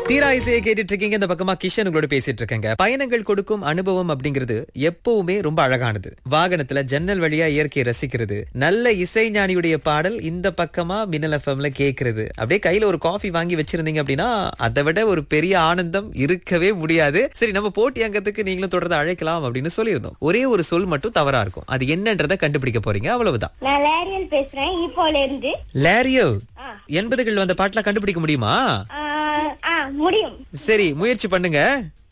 தீரா இசையை கேட்டுட்டு இருக்கீங்க இந்த பக்கமா கிஷன் உங்களோட பேசிட்டு இருக்கேங்க பயணங்கள் கொடுக்கும் அனுபவம் அப்படிங்கிறது எப்பவுமே ரொம்ப அழகானது வாகனத்துல ஜன்னல் வழியா இயற்கையை ரசிக்கிறது நல்ல இசைஞானியுடைய பாடல் இந்த பக்கமா மின்னல் எஃப்எம்ல கேக்குறது அப்படியே கையில ஒரு காஃபி வாங்கி வச்சிருந்தீங்க அப்படின்னா அதை விட ஒரு பெரிய ஆனந்தம் இருக்கவே முடியாது சரி நம்ம போட்டி அங்கத்துக்கு நீங்களும் தொடர்ந்து அழைக்கலாம் அப்படின்னு சொல்லியிருந்தோம் ஒரே ஒரு சொல் மட்டும் தவறா இருக்கும் அது என்னன்றதை கண்டுபிடிக்க போறீங்க அவ்வளவுதான் நான் லேரியல் பேசுறேன் ஈப்போல இருந்து லேரியல் ஆ. எண்பதுகள் வந்த பாட்டுல கண்டுபிடிக்க முடியுமா ஆ, ஆ முடியும் சரி முயற்சி பண்ணுங்க